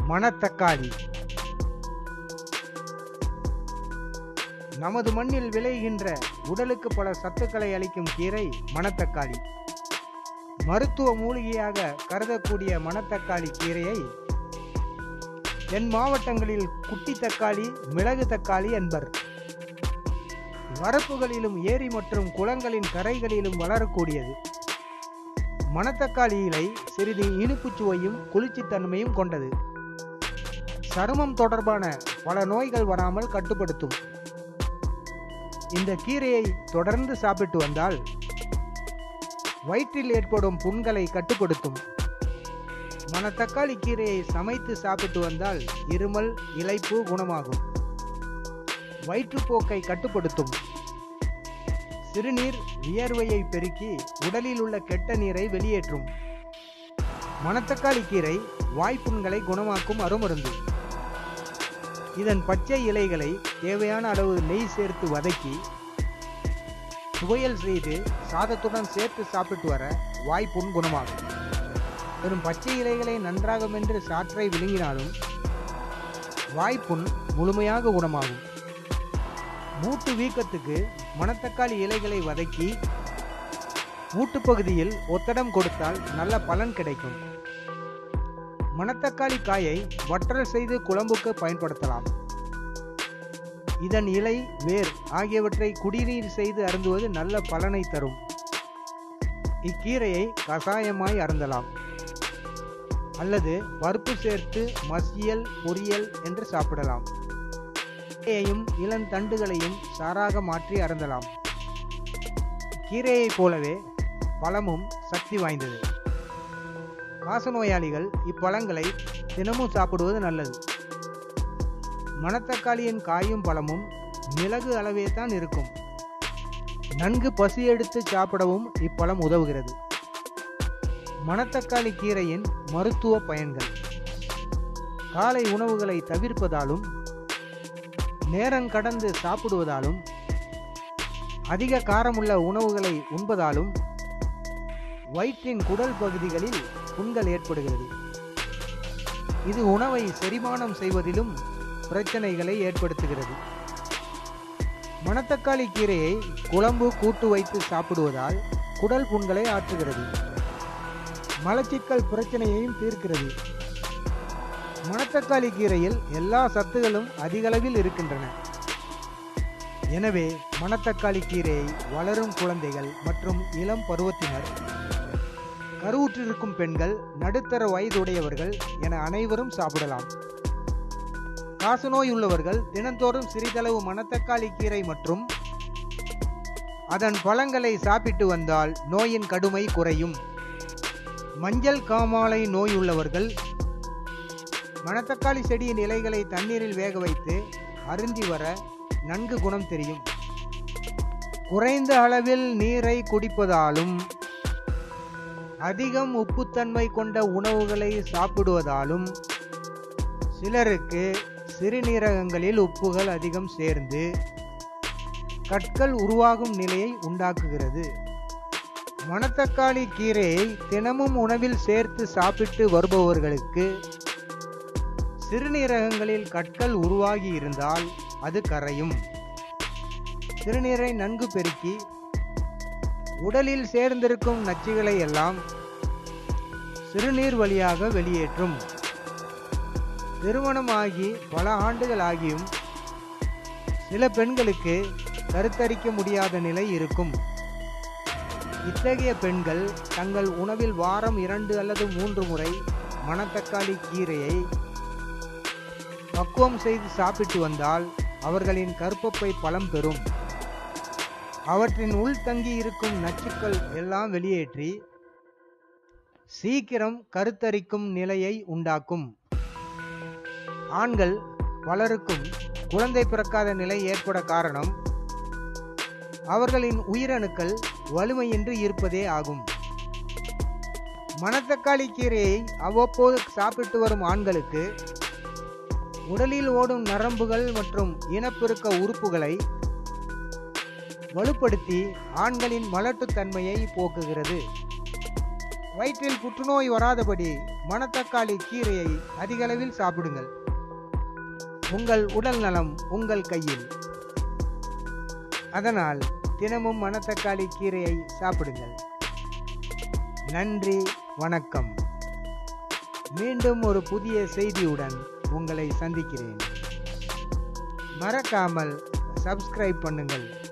மணத்தக்காளி நமது மண்ணில் விளைகின்ற உடலுக்கு பல சத்துக்களை அளிக்கும் கீரை மணத்தக்காளி மருத்துவ மூலிகையாக கருதக்கூடிய மணத்தக்காளி கீரையை தென் மாவட்டங்களில் குட்டி தக்காளி மிளகு தக்காளி என்பர் வரப்புகளிலும் ஏரி மற்றும் குளங்களின் கரைகளிலும் வளரக்கூடியது மணத்தக்காளி இலை சிறிது இனிப்புச் சுவையும் குளிர்ச்சித்தன்மையும் கொண்டது சருமம் தொடர்பான பல நோய்கள் வராமல் கட்டுப்படுத்தும் இந்த கீரையை தொடர்ந்து சாப்பிட்டு வந்தால் வயிற்றில் ஏற்படும் புண்களை கட்டுப்படுத்தும் மணத்தக்காளி கீரையை சமைத்து சாப்பிட்டு வந்தால் இருமல் இளைப்பு குணமாகும் வயிற்றுப்போக்கை கட்டுப்படுத்தும் சிறுநீர் வியர்வையை பெருக்கி உடலில் உள்ள கெட்ட நீரை வெளியேற்றும் மணத்தக்காளி கீரை வாய்ப்புண்களை குணமாக்கும் அருமருந்து இதன் பச்சை இலைகளை தேவையான அளவு நெய் சேர்த்து வதக்கி துவையல் செய்து சாதத்துடன் சேர்த்து சாப்பிட்டு வர வாய்ப்புண் குணமாகும் வெறும் பச்சை இலைகளை நன்றாக மென்று சாற்றை விழுங்கினாலும் வாய்ப்புண் முழுமையாக குணமாகும் மூட்டு வீக்கத்துக்கு மணத்தக்காளி இலைகளை வதக்கி மூட்டு பகுதியில் ஒத்தடம் கொடுத்தால் நல்ல பலன் கிடைக்கும் மணத்தக்காளி காயை வற்றல் செய்து குழம்புக்கு பயன்படுத்தலாம் இதன் இலை வேர் ஆகியவற்றை குடிநீர் செய்து அருந்துவது நல்ல பலனை தரும் இக்கீரையை கசாயமாய் அருந்தலாம் அல்லது பருப்பு சேர்த்து மசியல் பொரியல் என்று சாப்பிடலாம் கீரையையும் இளந்தண்டுகளையும் சாராக மாற்றி அருந்தலாம் கீரையைப் போலவே பழமும் சக்தி வாய்ந்தது காசநோயாளிகள் இப்பழங்களை தினமும் சாப்பிடுவது நல்லது மணத்தக்காளியின் காயும் பழமும் மிளகு அளவே தான் இருக்கும் நன்கு பசி எடுத்து சாப்பிடவும் இப்பழம் உதவுகிறது மணத்தக்காளி கீரையின் மருத்துவ பயன்கள் காலை உணவுகளை தவிர்ப்பதாலும் நேரம் கடந்து சாப்பிடுவதாலும் அதிக காரமுள்ள உணவுகளை உண்பதாலும் வயிற்றின் குடல் பகுதிகளில் புண்கள் ஏற்படுகிறது இது உணவை செரிமானம் செய்வதிலும் பிரச்சனைகளை ஏற்படுத்துகிறது மணத்தக்காளி கீரையை குழம்பு கூட்டு வைத்து சாப்பிடுவதால் குடல் புண்களை ஆற்றுகிறது மலச்சிக்கல் பிரச்சனையையும் தீர்க்கிறது மணத்தக்காளி கீரையில் எல்லா சத்துகளும் அதிகளவில் இருக்கின்றன எனவே மணத்தக்காளி கீரையை வளரும் குழந்தைகள் மற்றும் இளம் பருவத்தினர் கருவுற்றிருக்கும் பெண்கள் நடுத்தர வயதுடையவர்கள் என அனைவரும் சாப்பிடலாம் காசநோய் உள்ளவர்கள் தினந்தோறும் சிறிதளவு மணத்தக்காளி கீரை மற்றும் அதன் பழங்களை சாப்பிட்டு வந்தால் நோயின் கடுமை குறையும் மஞ்சள் காமாலை நோய் உள்ளவர்கள் மணத்தக்காளி செடியின் இலைகளை தண்ணீரில் வேக வைத்து அருந்தி வர நன்கு குணம் தெரியும் குறைந்த அளவில் நீரை குடிப்பதாலும் அதிகம் உப்புத்தன்மை கொண்ட உணவுகளை சாப்பிடுவதாலும் சிலருக்கு சிறுநீரகங்களில் உப்புகள் அதிகம் சேர்ந்து கற்கள் உருவாகும் நிலையை உண்டாக்குகிறது மணத்தக்காளி கீரையை தினமும் உணவில் சேர்த்து சாப்பிட்டு வருபவர்களுக்கு சிறுநீரகங்களில் கற்கள் உருவாகி இருந்தால் அது கரையும் சிறுநீரை நன்கு பெருக்கி உடலில் சேர்ந்திருக்கும் நச்சுகளை எல்லாம் சிறுநீர் வழியாக வெளியேற்றும் திருமணமாகி பல ஆண்டுகள் ஆகியும் சில பெண்களுக்கு கருத்தரிக்க முடியாத நிலை இருக்கும் இத்தகைய பெண்கள் தங்கள் உணவில் வாரம் இரண்டு அல்லது மூன்று முறை மணத்தக்காளி கீரையை பக்குவம் செய்து சாப்பிட்டு வந்தால் அவர்களின் கற்பப்பை பலம் பெறும் அவற்றின் உள் தங்கி இருக்கும் நச்சுக்கள் எல்லாம் வெளியேற்றி சீக்கிரம் கருத்தரிக்கும் நிலையை உண்டாக்கும் ஆண்கள் பலருக்கும் குழந்தை பிறக்காத நிலை ஏற்பட காரணம் அவர்களின் உயிரணுக்கள் வலிமையின்றி இருப்பதே ஆகும் மணத்தக்காளி கீரையை அவ்வப்போது சாப்பிட்டு வரும் ஆண்களுக்கு உடலில் ஓடும் நரம்புகள் மற்றும் இனப்பெருக்க உறுப்புகளை வலுப்படுத்தி ஆண்களின் மலட்டுத்தன்மையை போக்குகிறது வயிற்றில் புற்றுநோய் வராதபடி மணத்தக்காளி கீரையை அதிக அளவில் சாப்பிடுங்கள் உங்கள் உடல் நலம் உங்கள் கையில் அதனால் தினமும் மணத்தக்காளி கீரையை சாப்பிடுங்கள் நன்றி வணக்கம் மீண்டும் ஒரு புதிய செய்தியுடன் உங்களை சந்திக்கிறேன் மறக்காமல் சப்ஸ்கிரைப் பண்ணுங்கள்